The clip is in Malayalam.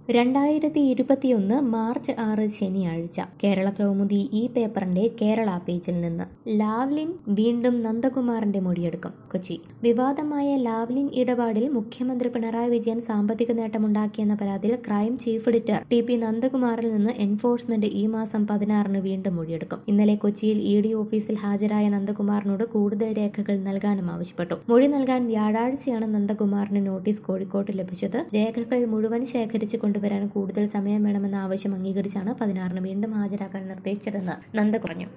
രണ്ടായിരത്തി ഇരുപത്തിയൊന്ന് മാർച്ച് ആറ് ശനിയാഴ്ച കേരള കൗമുദി ഈ പേപ്പറിന്റെ കേരള പേജിൽ നിന്ന് ലാവ്ലിൻ വീണ്ടും നന്ദകുമാറിന്റെ മൊഴിയെടുക്കും കൊച്ചി വിവാദമായ ലാവ്ലിൻ ഇടപാടിൽ മുഖ്യമന്ത്രി പിണറായി വിജയൻ സാമ്പത്തിക നേട്ടമുണ്ടാക്കിയെന്ന പരാതിയിൽ Crime chief editor T P നന്ദകുമാറിൽ നിന്ന് എൻഫോഴ്സ്മെന്റ് ഈ മാസം പതിനാറിന് വീണ്ടും മൊഴിയെടുക്കും ഇന്നലെ കൊച്ചിയിൽ ഇ ഡി ഓഫീസിൽ ഹാജരായ നന്ദകുമാറിനോട് കൂടുതൽ രേഖകൾ നൽകാനും ആവശ്യപ്പെട്ടു മൊഴി നൽകാൻ വ്യാഴാഴ്ചയാണ് നന്ദകുമാറിന് നോട്ടീസ് കോഴിക്കോട്ട് ലഭിച്ചത് രേഖകൾ മുഴുവൻ ശേഖരിച്ചു കൊണ്ടുവരാൻ കൂടുതൽ സമയം വേണമെന്ന ആവശ്യം അംഗീകരിച്ചാണ് പതിനാറിന് വീണ്ടും ഹാജരാക്കാൻ നിർദ്ദേശിച്ചതെന്ന് നന്ദ പറഞ്ഞു